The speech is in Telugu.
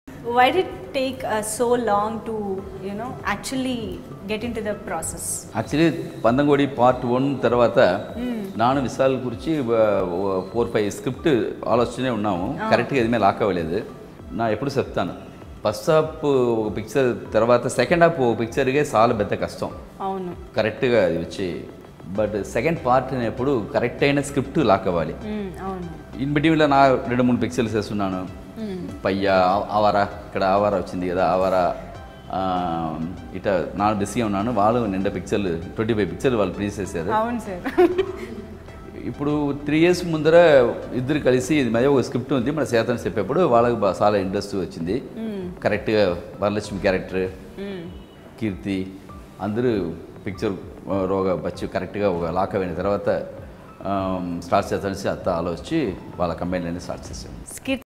why did take so long to you know actually get in to the process actually పందంగోడి పార్ట్ వన్ తర్వాత నాను విశాల్ గురించి ఫోర్ ఫైవ్ స్క్రిప్ట్ ఆలోచనే ఉన్నాము కరెక్ట్గా ఏదీ లాక్ అవ్వలేదు నా ఎప్పుడు చెప్తాను ఫస్ట్ హాఫ్ ఒక పిక్చర్ తర్వాత సెకండ్ హాఫ్ ఒక పిక్చర్గా చాలా పెద్ద కష్టం అవును కరెక్ట్గా అది వచ్చి బట్ సెకండ్ పార్ట్ ఎప్పుడు కరెక్ట్ అయిన స్క్రిప్ట్ లాక్ అవ్వాలి మ్మ్, అవును ఇన్ బిట్వీన్లో నా రెండు మూడు పిక్చర్స్ వేస్తున్నాను పయ్య ఆవారా ఇక్కడ ఆవారా వచ్చింది కదా ఆవారా ఆ, ఇట నా బిజీగా ఉన్నాను వాళ్ళు నిండా పిక్చర్లు ట్వంటీ ఫైవ్ పిక్చర్లు వాళ్ళు ప్లీజ్ చేశారు అవును సార్ ఇప్పుడు త్రీ ఇయర్స్ ముందర ఇద్దరు కలిసి ఇది మధ్య ఒక స్క్రిప్ట్ ఉంది మన చేతను చెప్పేప్పుడు వాళ్ళకి బా- చాలా ఇంట్రెస్ట్ వచ్చింది కరెక్ట్గా వరలక్ష్మి క్యారెక్టర్ కీర్తి అందరూ పిక్చర్ రోగ బచ్చి కరెక్ట్గా ఒక లాక్ అయిన తర్వాత స్టార్ట్ చేస్తానికి అత్త ఆలోచించి వాళ్ళ కంపెనీలన్నీ స్టార్ట్ చేసాం స్కిట్